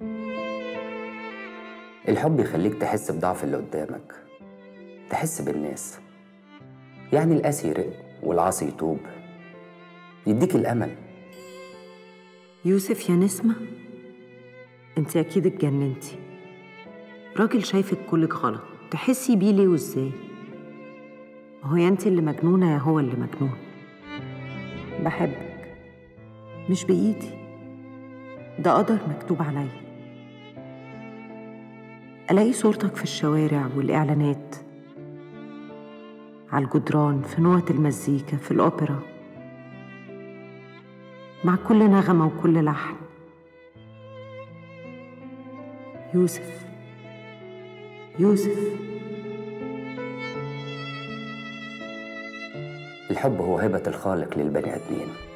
الحب يخليك تحس بضعف اللي قدامك تحس بالناس يعني القاسي يرق والعاصي يتوب يديك الأمل يوسف يا نسمة انت اكيد اتجننتي راجل شايفك كلك غلط تحسي بيه ليه وازاي ما هو يا انت اللي مجنونة يا هو اللي مجنون بحبك مش بإيدي ده قدر مكتوب عليا ألاقي صورتك في الشوارع والإعلانات على الجدران في نوة المزيكا في الأوبرا مع كل نغمة وكل لحن يوسف يوسف الحب هو هبة الخالق للبني آدمين